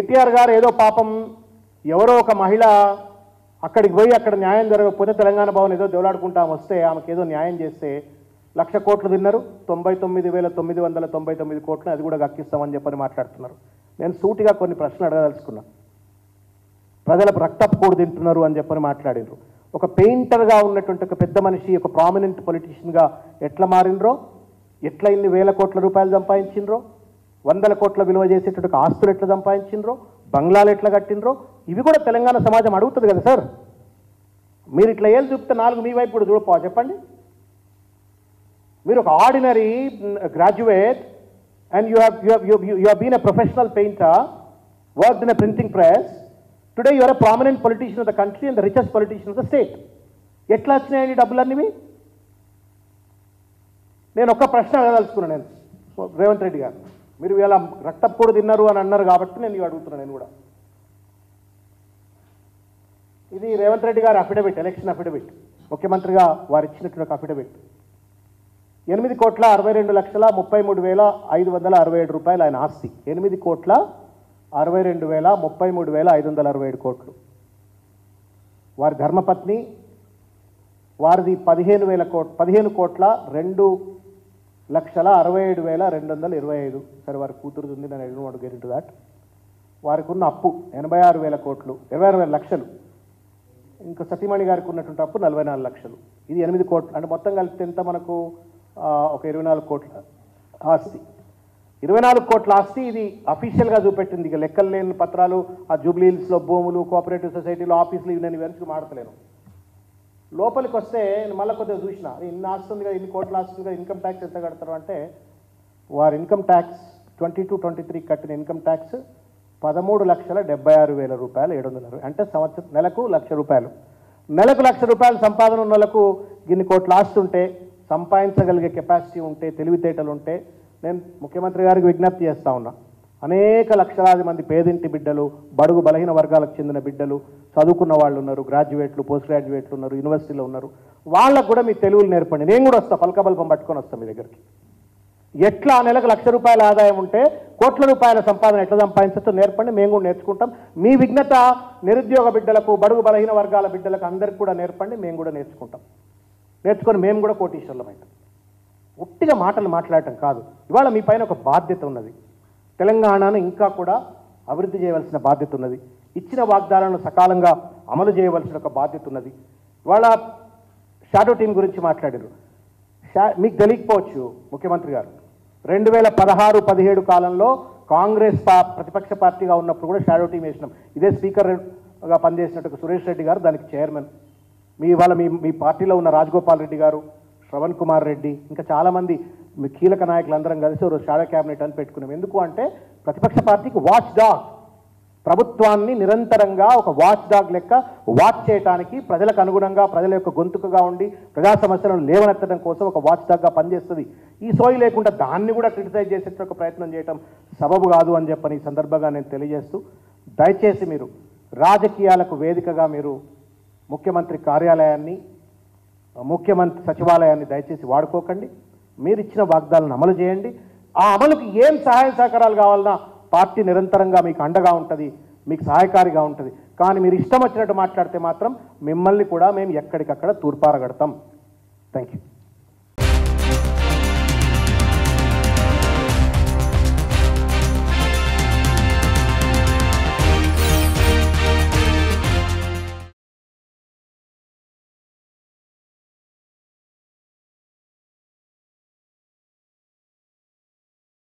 కేటీఆర్ గారు ఏదో పాపం ఎవరో ఒక మహిళ అక్కడికి పోయి అక్కడ న్యాయం జరగకపోతే తెలంగాణ భవన్ ఏదో దేవులాడుకుంటాం వస్తే ఆమెకి ఏదో న్యాయం చేస్తే లక్ష కోట్లు తిన్నారు తొంభై తొమ్మిది వేల తొమ్మిది వందల తొంభై తొమ్మిది కోట్లు అది కూడా గక్కిస్తామని చెప్పని మాట్లాడుతున్నారు నేను సూటిగా కొన్ని ప్రశ్నలు అడగదలుచుకున్నా ప్రజలకు రక్తపు కూడు తింటున్నారు అని చెప్పని మాట్లాడినరు ఒక పెయింటర్గా ఉన్నటువంటి ఒక పెద్ద మనిషి ఒక ప్రామినెంట్ పొలిటీషియన్గా ఎట్లా మారినరో ఎట్లా ఇన్ని వేల కోట్ల రూపాయలు సంపాదించినరో వందల కోట్ల విలువ చేసేటువంటి ఒక ఆస్తులు ఎట్లా సంపాదించినరో బంగ్లాలు ఎట్లా కట్టినరో ఇవి కూడా తెలంగాణ సమాజం అడుగుతుంది కదా సార్ మీరు ఇట్లా ఏళ్ళు చూపితే నాలుగు మీ వైపు కూడా చూడపో చెప్పండి మీరు ఒక ordinary graduate and you have you have you have been a professional painter work in a printing press today you are a prominent politician of the country and the richest politician of the state ఎట్లా వచ్చినాయండి డబ్బులన్నీవి నేను ఒక్క ప్రశ్న అడగదలుచుకున్నాను నేను రేవంత్ రెడ్డి గారు మీరు ఇలా రక్తపు కూడా తిన్నారు అని అన్నారు కాబట్టి నేను ఇవి అడుగుతున్నాను నేను కూడా ఇది రేవంత్ రెడ్డి గారి అఫిడవిట్ ఎలక్షన్ అఫిడవిట్ ముఖ్యమంత్రిగా వారు ఇచ్చినటువంటి ఒక అఫిడవిట్ ఎనిమిది కోట్ల అరవై రెండు లక్షల ముప్పై మూడు వేల ఐదు వందల అరవై ఏడు రూపాయలు ఆయన ఆస్తి ఎనిమిది కోట్ల అరవై రెండు వేల ముప్పై మూడు వేల ఐదు వందల అరవై ఏడు కోట్లు వారి ధర్మపత్ని వారిది పదిహేను వేల కోట్ పదిహేను కోట్ల రెండు లక్షల అరవై ఏడు వేల రెండు వందల ఇరవై ఐదు సరే వారి కూతురుది ఉంది నేను ఎడు గెట్ టు దాట్ వారికి ఉన్న అప్పు ఎనభై ఆరు వేల కోట్లు ఇరవై ఆరు వేల లక్షలు ఇంకా సతీమణి గారికి ఉన్నటువంటి అప్పు నలభై నాలుగు లక్షలు ఇది ఎనిమిది కోట్లు అంటే మొత్తం కలిపితే ఎంత మనకు ఆ, ఒక ఇరవై నాలుగు కోట్ల ఆస్తి ఇరవై నాలుగు కోట్ల ఆస్తి ఇది అఫీషియల్గా చూపెట్టింది ఇక లెక్కలు లేని పత్రాలు ఆ జూబ్లీ హిల్స్లో భూములు కోఆపరేటివ్ సొసైటీలో ఆఫీసులు ఇవి నేను వెనక్కి మాడతలేను లోపలికి వస్తే నేను మళ్ళీ కొద్దిగా చూసిన అరే ఇన్ని ఆస్తుంది కదా ఇన్ని కోట్ల ఆస్తుంది కదా ఇన్కమ్ ట్యాక్స్ ఎంత కడతారు అంటే వారి income tax twenty two twenty three కట్టిన ఇన్కమ్ ట్యాక్స్ పదమూడు లక్షల డెబ్బై ఆరు వేల రూపాయలు ఏడు వందల అరవై అంటే సంవత్సరం నెలకు లక్ష రూపాయలు నెలకు లక్ష రూపాయల సంపాదన ఉన్న వాళ్ళకు గిన్ని కోట్ల ఆస్తి ఉంటే సంపాదించగలిగే కెపాసిటీ ఉంటే తెలివితేటలు ఉంటే నేను ముఖ్యమంత్రి గారికి విజ్ఞప్తి చేస్తా ఉన్నా అనేక లక్షలాది మంది పేదింటి బిడ్డలు బడుగు బలహీన వర్గాలకు చెందిన బిడ్డలు చదువుకున్న వాళ్ళు ఉన్నారు గ్రాడ్యుయేట్లు పోస్ట్ గ్రాడ్యుయేట్లు ఉన్నారు యూనివర్సిటీలో ఉన్నారు వాళ్ళకు కూడా మీ తెలుగులు నేర్పండి నేను కూడా వస్తా పలకబల్పం పట్టుకొని వస్తాను మీ దగ్గరికి ఎట్లా ఆ నెలకు లక్ష రూపాయల ఆదాయం ఉంటే కోట్ల రూపాయల సంపాదన ఎట్లా సంపాదించచ్చో నేర్పండి మేము కూడా నేర్చుకుంటాం మీ విఘ్నత నిరుద్యోగ బిడ్డలకు బడుగు బలహీన వర్గాల బిడ్డలకు అందరికి కూడా నేర్పండి మేము కూడా నేర్చుకుంటాం నేర్చుకొని మేము కూడా కోటీశ్వరులమైతాం ఉట్టిగా మాటలు మాట్లాడటం కాదు ఇవాళ మీ పైన ఒక బాధ్యత ఉన్నది తెలంగాణను ఇంకా కూడా అభివృద్ధి చేయవలసిన బాధ్యత ఉన్నది ఇచ్చిన వాగ్దానాలను సకాలంగా అమలు చేయవలసిన ఒక బాధ్యత ఉన్నది ఇవాళ షాడో టీం గురించి మాట్లాడారు షా మీకు తెలియకపోవచ్చు ముఖ్యమంత్రి గారు రెండు వేల పదహారు పదిహేడు కాలంలో కాంగ్రెస్ పా ప్రతిపక్ష పార్టీగా ఉన్నప్పుడు కూడా షాడో టీం వేసినాం ఇదే స్పీకర్గా పనిచేసినట్టు సురేష్ రెడ్డి గారు దానికి చైర్మన్ మీ ఇవాళ మీ మీ పార్టీలో ఉన్న రాజగోపాల్ రెడ్డి గారు శ్రవణ్ కుమార్ రెడ్డి ఇంకా చాలామంది మీ కీలక నాయకులందరం కలిసి ఒక షాడో క్యాబినెట్ అని పెట్టుకున్నాం ఎందుకు అంటే ప్రతిపక్ష పార్టీకి వాచ్ డాగ్ ప్రభుత్వాన్ని నిరంతరంగా ఒక వాచ్ డాగ్ లెక్క వాచ్ చేయడానికి ప్రజలకు అనుగుణంగా ప్రజల యొక్క గొంతుకగా ఉండి ప్రజా సమస్యలను లేవనెత్తడం కోసం ఒక వాచ్ డాగ్గా పనిచేస్తుంది ఈ సోయి లేకుండా దాన్ని కూడా క్రిటిసైజ్ చేసే ఒక ప్రయత్నం చేయటం సబబు కాదు అని చెప్పని ఈ సందర్భంగా నేను తెలియజేస్తూ దయచేసి మీరు రాజకీయాలకు వేదికగా మీరు ముఖ్యమంత్రి కార్యాలయాన్ని ముఖ్యమంత్రి సచివాలయాన్ని దయచేసి వాడుకోకండి మీరు ఇచ్చిన వాగ్దానాలను అమలు చేయండి ఆ అమలుకి ఏం సహాయ సహకారాలు కావాలన్నా పార్టీ నిరంతరంగా మీకు అండగా ఉంటుంది మీకు సహాయకారిగా ఉంటుంది కానీ మీరు ఇష్టం వచ్చినట్టు మాట్లాడితే మాత్రం మిమ్మల్ని కూడా మేము ఎక్కడికక్కడ తూర్పారగడతాం థ్యాంక్ యూ